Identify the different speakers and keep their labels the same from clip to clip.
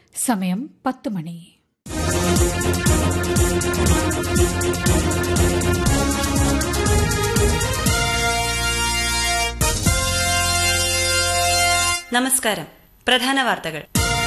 Speaker 1: സമയം പത്ത് മണി
Speaker 2: നമസ്കാരം പ്രധാന വാർത്തകൾ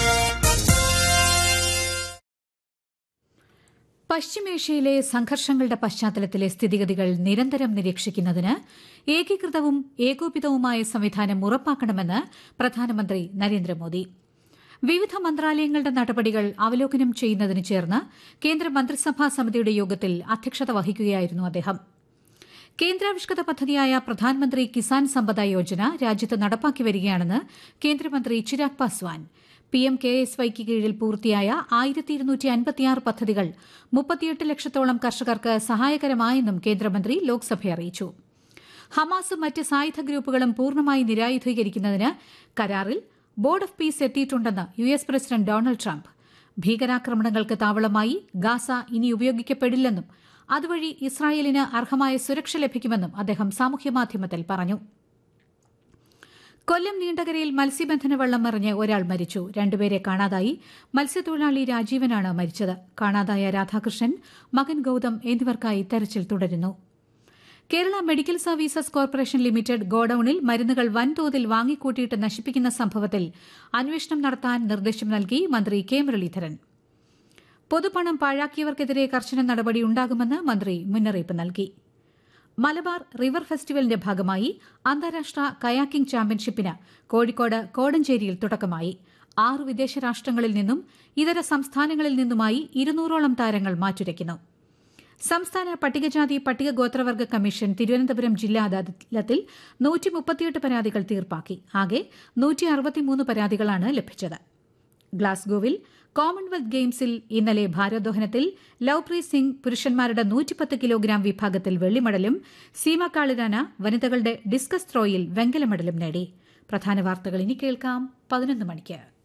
Speaker 1: പശ്ചിമേഷ്യയിലെ സംഘർഷങ്ങളുടെ പശ്ചാത്തലത്തിലെ സ്ഥിതിഗതികൾ നിരന്തരം നിരീക്ഷിക്കുന്നതിന് ഏകീകൃതവും ഏകോപിതവുമായ സംവിധാനം ഉറപ്പാക്കണമെന്ന് പ്രധാനമന്ത്രി നരേന്ദ്രമോദി വിവിധ മന്ത്രാലയങ്ങളുടെ നടപടികൾ അവലോകനം ചെയ്യുന്നതിന് ചേർന്ന് കേന്ദ്ര മന്ത്രിസഭാ സമിതിയുടെ യോഗത്തിൽ അധ്യക്ഷത വഹിക്കുകയായിരുന്നു അദ്ദേഹം കേന്ദ്രാവിഷ്കൃത പദ്ധതിയായ പ്രധാനമന്ത്രി കിസാൻ സമ്പദ യോജന രാജ്യത്ത് നടപ്പാക്കി വരികയാണെന്ന് കേന്ദ്രമന്ത്രി Chirag Paswan PM K S വൈക്ക് കീഴിൽ പൂർത്തിയായ ആയിരത്തി ഇരുന്നൂറ്റി അൻപത്തിയാറ് പദ്ധതികൾ മുപ്പത്തിയെട്ട് ലക്ഷത്തോളം കർഷകർക്ക് സഹായകരമായെന്നും കേന്ദ്രമന്ത്രി ലോക്സഭയെ അറിയിച്ചു ഹമാസും മറ്റ് സായുധ ഗ്രൂപ്പുകളും പൂർണ്ണമായി നിരായുധീകരിക്കുന്നതിന് കരാറിൽ ബോർഡ് ഓഫ് പീസ് എത്തിയിട്ടുണ്ടെന്ന് U S president Donald Trump ഭീകരാക്രമണങ്ങൾക്ക് താവളമായി ഗാസ ഇനി ഉപയോഗിക്കപ്പെടില്ലെന്നും അതുവഴി ഇസ്രായേലിന് അർഹമായ സുരക്ഷ ലഭിക്കുമെന്നും അദ്ദേഹം സാമൂഹ്യമാധ്യമത്തിൽ പറഞ്ഞു കൊല്ലം നീണ്ടകരയിൽ മത്സ്യബന്ധന വെള്ളം മറിഞ്ഞ് ഒരാൾ മരിച്ചു രണ്ടുപേരെ കാണാതായി മത്സ്യത്തൊഴിലാളി രാജീവനാണ് മരിച്ചത് കാണാതായ രാധാകൃഷ്ണൻ മകൻ ഗൌതം എന്നിവർക്കായി തെരച്ചിൽ തുടരുന്നു Kerala medical services corporation limited ഗോഡൌണിൽ മരുന്നുകൾ വൻതോതിൽ വാങ്ങിക്കൂട്ടിയിട്ട് നശിപ്പിക്കുന്ന സംഭവത്തിൽ അന്വേഷണം നടത്താൻ നിർദ്ദേശം നൽകി മന്ത്രി കെ മുരളീധരൻ പൊതുപണം പാഴാക്കിയവർക്കെതിരെ കർശന നടപടി ഉണ്ടാകുമെന്ന് മന്ത്രി മുന്നറിയിപ്പ് നൽകി മലബാർ റിവർ ഫെസ്റ്റിവലിന്റെ ഭാഗമായി അന്താരാഷ്ട്ര കയാക്കിംഗ് ചാമ്പ്യൻഷിപ്പിന് കോഴിക്കോട് കോടഞ്ചേരിയിൽ തുടക്കമായി ആറ് വിദേശ രാഷ്ട്രങ്ങളിൽ നിന്നും ഇതര സംസ്ഥാനങ്ങളിൽ നിന്നുമായി ഇരുന്നൂറോളം താരങ്ങൾ മാറ്റുരയ്ക്കുന്നു സംസ്ഥാന പട്ടികജാതി പട്ടിക ഗോത്രവർഗ കമ്മീഷൻ തിരുവനന്തപുരം ജില്ലാ അദാലത്തിൽ നൂറ്റി മുപ്പത്തിയെട്ട് പരാതികൾ തീർപ്പാക്കി ആകെ നൂറ്റി അറുപത്തിമൂന്ന് പരാതികളാണ് ലഭിച്ചത് ഗ്ലാസ്ഗോവിൽ കോമൺവെൽത്ത് ഗെയിംസിൽ ഇന്നലെ ഭാരോദ്വഹനത്തിൽ ലവ്പ്രീത് സിംഗ് പുരുഷന്മാരുടെ നൂറ്റിപ്പത്ത് കിലോഗ്രാം വിഭാഗത്തിൽ വെള്ളിമെഡലും സീമ കാളിരാന വനിതകളുടെ ഡിസ്കസ് ത്രോയിൽ വെങ്കല മെഡലും നേടി പ്രധാന വാർത്തകൾ ഇനി കേൾക്കാം പതിനൊന്ന് മണിക്ക്